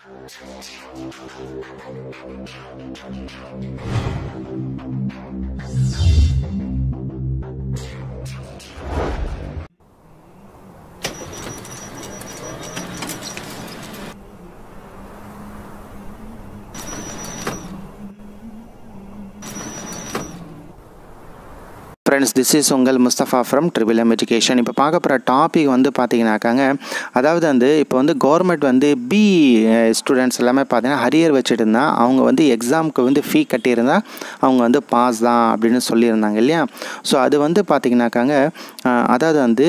friends this is உங்கள் Mustafa from triple M education இப்போ பார்க்க போகிற டாபிக் வந்து பார்த்தீங்கன்னாக்காங்க அதாவது வந்து இப்போ வந்து கவர்மெண்ட் வந்து பி ஸ்டூடெண்ட்ஸ் எல்லாமே பார்த்தீங்கன்னா ஹரியர் வச்சுட்டு இருந்தா அவங்க வந்து எக்ஸாமுக்கு வந்து ஃபீ கட்டியிருந்தா அவங்க வந்து பாஸ் தான் அப்படின்னு சொல்லியிருந்தாங்க இல்லையா ஸோ அது வந்து பார்த்தீங்கன்னாக்காங்க அஹ், அதாவது வந்து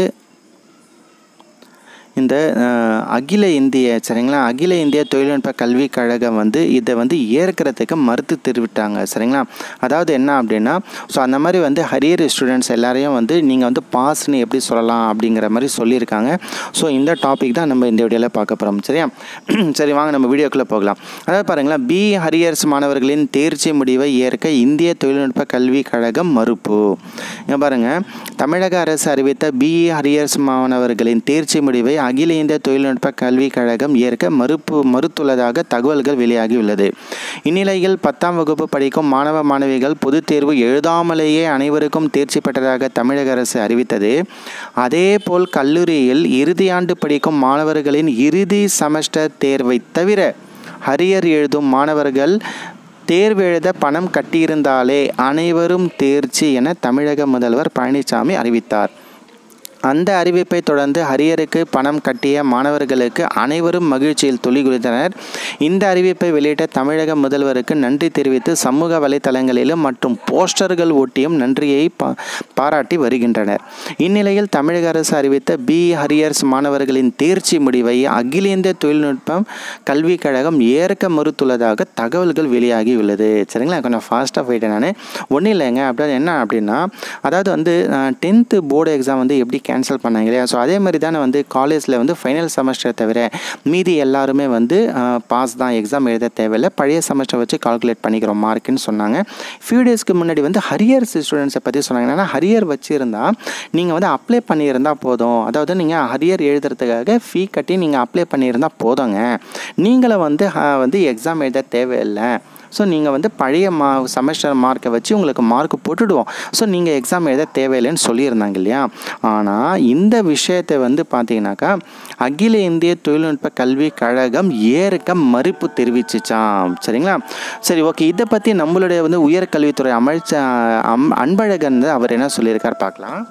இந்த அஹ், அகில இந்திய சரிங்களா அகில இந்திய தொழில்நுட்ப கல்விக் கழகம் வந்து இதை வந்து ஏற்கிறதுக்கு மறுத்து தெரிவிட்டாங்க சரிங்களா அதாவது என்ன அப்படின்னா ஸோ அந்த மாதிரி வந்து ஹரியர் ஸ்டூடெண்ட்ஸ் எல்லாரையும் வந்து நீங்கள் வந்து பாஸ்னு எப்படி சொல்லலாம் அப்படிங்கிற மாதிரி சொல்லியிருக்காங்க ஸோ இந்த டாபிக் தான் நம்ம இந்த வீடியோவில் பார்க்க போகிறோம் சரியா சரி வாங்க நம்ம வீடியோக்குள்ளே போகலாம் அதாவது பாருங்களேன் பி ஹரியர்ஸ் மாணவர்களின் தேர்ச்சி முடிவை ஏற்க இந்திய தொழில்நுட்ப கல்விக் கழகம் மறுப்பு இங்க பாருங்க தமிழக அரசு அறிவித்த பிஇ ஹரியர்ஸ் மாணவர்களின் தேர்ச்சி முடிவை அகில இந்திய தொழில்நுட்ப கல்விக் கழகம் ஏற்க மறுப்பு மறுத்துள்ளதாக தகவல்கள் வெளியாகியுள்ளது இந்நிலையில் பத்தாம் வகுப்பு படிக்கும் மாணவ மாணவிகள் பொதுத் தேர்வு எழுதாமலேயே அனைவருக்கும் தேர்ச்சி பெற்றதாக தமிழக அரசு அறிவித்தது அதேபோல் கல்லூரியில் இறுதியாண்டு படிக்கும் மாணவர்களின் இறுதி செமஸ்டர் தேர்வை தவிர ஹரியர் எழுதும் மாணவர்கள் தேர்வு எழுத பணம் கட்டியிருந்தாலே அனைவரும் தேர்ச்சி என தமிழக முதல்வர் பழனிசாமி அறிவித்தார் அந்த அறிவிப்பை தொடர்ந்து ஹரியருக்கு பணம் கட்டிய மாணவர்களுக்கு அனைவரும் மகிழ்ச்சியில் துளி குளித்தனர் இந்த அறிவிப்பை வெளியிட்ட தமிழக முதல்வருக்கு நன்றி தெரிவித்து சமூக வலைத்தளங்களிலும் மற்றும் போஸ்டர்கள் ஒட்டியும் நன்றியை பா- பாராட்டி வருகின்றனர் இந்நிலையில் தமிழக அரசு அறிவித்த பி ஹரியர்ஸ் மாணவர்களின் தேர்ச்சி முடிவை அகில இந்திய தொழில்நுட்பம் கல்விக் கழகம் ஏற்க மறுத்துள்ளதாக தகவல்கள் வெளியாகியுள்ளது சரிங்களா கொஞ்சம் ஃபாஸ்ட்டாக போயிட்டேன் நான் ஒன்றும் இல்லைங்க அப்படி என்ன அப்படின்னா அதாவது வந்து டென்த்து போர்டு எக்ஸாம் வந்து எப்படி கேன்சல் பண்ணாங்க இல்லையா ஸோ அதே மாதிரி தானே வந்து காலேஜில் வந்து ஃபைனல் செமஸ்டர் தவிர மீதி எல்லாருமே வந்து பாஸ் தான் எக்ஸாம் எழுத தேவையில்லை பழைய செமஸ்டர் வச்சு கால்குலேட் பண்ணிக்கிறோம் மார்க்குன்னு சொன்னாங்க ஃபியூ டேஸ்க்கு முன்னாடி வந்து ஹரியர் ஸ்டூடெண்ட்ஸை பற்றி சொன்னாங்க என்னன்னா ஹரியர் வச்சுருந்தா நீங்கள் வந்து அப்ளை பண்ணியிருந்தால் போதும் அதாவது நீங்கள் ஹரியர் எழுதுறதுக்காக ஃபீ கட்டி நீங்கள் அப்ளை பண்ணியிருந்தால் போதுங்க நீங்களே வந்து அஹ், வந்து எக்ஸாம் எழுத தேவையில்லை ஸோ நீங்கள் வந்து பழைய மா செமஸ்டர் மார்க்கை வச்சு உங்களுக்கு மார்க் போட்டுடுவோம் ஸோ நீங்கள் எக்ஸாம் எழுத தேவையில்லைன்னு சொல்லியிருந்தாங்க இல்லையா ஆனால் இந்த விஷயத்தை வந்து பார்த்தீங்கன்னாக்கா அகில இந்திய தொழில்நுட்ப கல்வி கழகம் ஏற்க மறுப்பு தெரிவிச்சிச்சாம் சரிங்களா சரி ஓகே இதை பற்றி நம்மளுடைய வந்து உயர்கல்வித்துறை அமைச்ச அம் அன்பழகன் வந்து அவர் என்ன சொல்லியிருக்கார் பார்க்கலாம்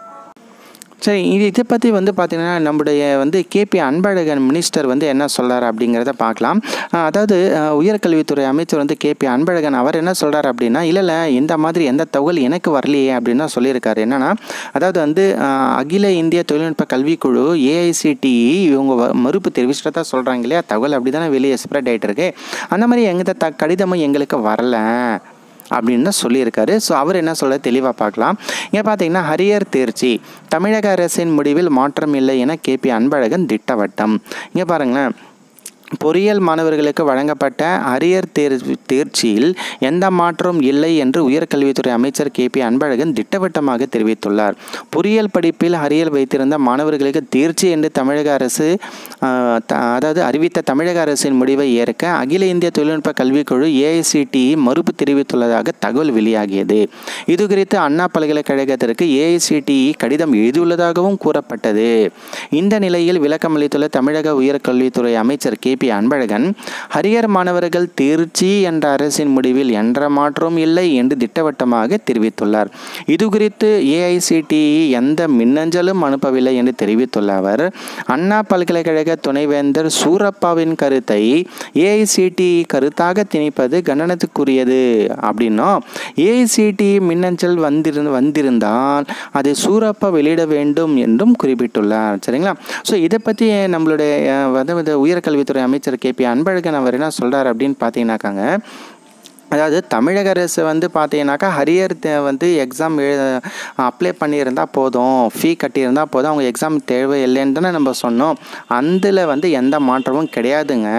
சரி இது இதை பற்றி வந்து பார்த்திங்கன்னா நம்முடைய வந்து கேபி அன்பழகன் மினிஸ்டர் வந்து என்ன சொல்கிறார் அப்படிங்கிறத பார்க்கலாம் அஹ் அதாவது அஹ், உயர்கல்வித்துறை அமைச்சர் வந்து கேபி அன்பழகன் அவர் என்ன சொல்கிறார் அப்படின்னா இல்லை இல்லை இந்த மாதிரி எந்த தகவல் எனக்கு வரலையே அப்படின்னு தான் சொல்லியிருக்காரு என்னன்னா அதாவது வந்து அஹ், அகில இந்திய தொழில்நுட்ப கல்விக்குழு ஏஐசிடிஇ இவங்க வ- மறுப்பு தெரிவிச்சிட்டதா சொல்கிறாங்க இல்லையா தகவல் அப்படி தானே வெளியே ஸ்ப்ரெட் ஆகிட்டு இருக்கு அந்த மாதிரி எந்த த கடிதமும் எங்களுக்கு வரல அப்படின்னு தான் சொல்லியிருக்காரு ஸோ அவர் என்ன சொல்ல தெளிவாக பார்க்கலாம் இங்கே பார்த்தீங்கன்னா ஹரியர் தேர்ச்சி தமிழக அரசின் முடிவில் மாற்றம் இல்லை என கேபி அன்பழகன் திட்டவட்டம் இங்கே பாருங்களேன் பொறியியல் மாணவர்களுக்கு வழங்கப்பட்ட அரியர் தேர் தேர்ச்சியில் எந்த மாற்றமும் இல்லை என்று உயர்கல்வித்துறை அமைச்சர் கே பி அன்பழகன் திட்டவட்டமாக தெரிவித்துள்ளார் பொறியியல் படிப்பில் அரியர் வைத்திருந்த மாணவர்களுக்கு தேர்ச்சி என்று தமிழக அரசு ஆஹ், த- அதாவது அறிவித்த தமிழக அரசின் முடிவை ஏற்க அகில இந்திய தொழில்நுட்ப கல்விக்குழு ஏஐசிடிஇ மறுப்பு தெரிவித்துள்ளதாக தகவல் வெளியாகியது இது குறித்து அண்ணா பல்கலைக்கழகத்திற்கு ஏஐசிடிஇ கடிதம் எழுதியுள்ளதாகவும் கூறப்பட்டது இந்த நிலையில் விளக்கமளித்துள்ள தமிழக உயர்கல்வித்துறை அமைச்சர் கே பி அன்பழகன் ஹரியர் மாணவர்கள் தேர்ச்சி என்ற அரசின் முடிவில் என்ற மாற்றமும் இல்லை என்று திட்டவட்டமாக தெரிவித்துள்ளார் இது குறித்து ஏஐசிடிஇ எந்த மின்னஞ்சலும் அனுப்பவில்லை என்று தெரிவித்துள்ள அவர் அண்ணா பல்கலைக்கழக துணைவேந்தர் சூரப்பாவின் கருத்தை ஏஐசிடிஇ கருத்தாக திணிப்பது கண்டனத்துக்குரியது அப்படின்னும் ஏஐசிடிஇ மின்னஞ்சல் வந்திருந்து வந்திருந்தால் அதை சூரப்பா வெளியிட வேண்டும் என்றும் குறிப்பிட்டுள்ளார் சரிங்களா ஸோ இதை பற்றி நம்மளுடைய அஹ், வந்து உயர்கல்வித்துறை அமைச்சர் கே பி அன்பழகன் அவர் என்ன சொல்கிறார் அப்படின்னு பார்த்தீங்கன்னாக்காங்க அதாவது தமிழக அரசு வந்து பார்த்தீங்கன்னாக்கா ஹரியர் தே- வந்து எக்ஸாம் எழுத அப்ளை பண்ணியிருந்தா போதும் ஃபீ கட்டியிருந்தா போதும் அவங்க எக்ஸாம் தேவை இல்லைன்னு தானே நம்ம சொன்னோம் அதில் வந்து எந்த மாற்றமும் கிடையாதுங்க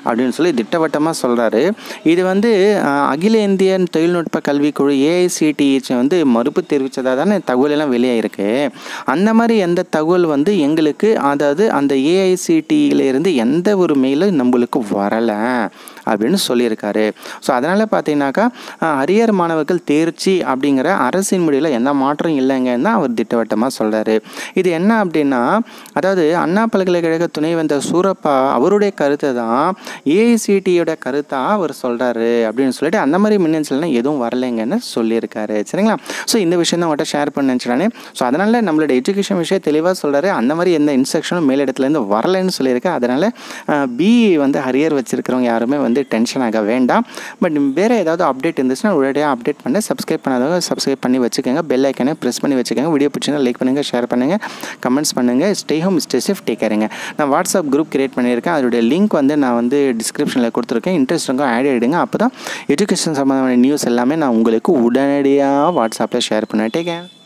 அப்படின்னு சொல்லி திட்டவட்டமாக சொல்கிறாரு இது வந்து அஹ், அகில இந்திய தொழில்நுட்ப கல்விக்குழு ஏஐசிடிஹெச் வந்து மறுப்பு தெரிவித்ததாக தானே தகவல் எல்லாம் வெளியாயிருக்கு அந்த மாதிரி எந்த தகவல் வந்து எங்களுக்கு அதாவது அந்த ஏஐசிடியிலேருந்து எந்த ஒரு மெயிலும் நம்மளுக்கு வரலை அப்படின்னு சொல்லியிருக்காரு ஸோ அதனால் பார்த்தீங்கன்னாக்கா அஹ், அரியர் மாணவர்கள் தேர்ச்சி அப்படிங்கிற அரசின் முடிவில் எந்த மாற்றம் இல்லைங்கன்னு தான் அவர் திட்டவட்டமாக சொல்கிறாரு இது என்ன அப்படின்னா அதாவது அண்ணா பல்கலைக்கழக துணைவேந்தர் சூரப்பா அவருடைய கருத்தை தான் ஏஐசிடியோட கருத்தாக அவர் சொல்கிறாரு அப்படின்னு சொல்லிட்டு அந்த மாதிரி மின்னஞ்சல்லாம் எதுவும் வரலைங்கன்னு சொல்லியிருக்காரு சரிங்களா ஸோ இந்த விஷயம் தான் உங்கள்கிட்ட ஷேர் பண்ண நினச்சிட்டானே ஸோ அதனால் நம்மளோட எஜுகேஷன் விஷயம் தெளிவாக சொல்கிறாரு அந்த மாதிரி எந்த இன்ஸ்ட்ரக்ஷனும் மேலிடத்துலேருந்து வரலைன்னு சொல்லியிருக்கேன் அதனால் பிஇ வந்து ஹரியர் வச்சுருக்கிறவங்க யாருமே வந்து டென்ஷன் ஆக வேண்டாம் பட் வேறு ஏதாவது அப்டேட் இருந்துச்சுன்னா உடனடியாக அப்டேட் பண்ணி சப்ஸ்கிரைப் பண்ணாதவங்க சப்ஸ்கிரைப் பண்ணி வச்சுக்கோங்க பெல் ஐக்கனை ப்ரெஸ் பண்ணி வச்சுக்கோங்க வீடியோ பிடிச்சிங்கன்னா லைக் பண்ணுங்கள் ஷேர் பண்ணுங்கள் கமெண்ட்ஸ் பண்ணுங்கள் stay home stay safe take கேருங்க நான் வாட்ஸ்அப் குரூப் கிரியேட் பண்ணியிருக்கேன் அதோடைய லிங்க் வந்து நான் வந்து டிஸ்கிரிப்ஷனில் கொடுத்துருக்கேன் இன்ட்ரெஸ்ட் இருக்கும் ஆட் ஆகிடுங்க அப்போ தான் எஜுகேஷன் சம்மந்தமான நியூஸ் எல்லாமே நான் உங்களுக்கு உடனடியாக வாட்ஸ்அப்பில் ஷேர் பண்ணுவேன் டேக் கேர்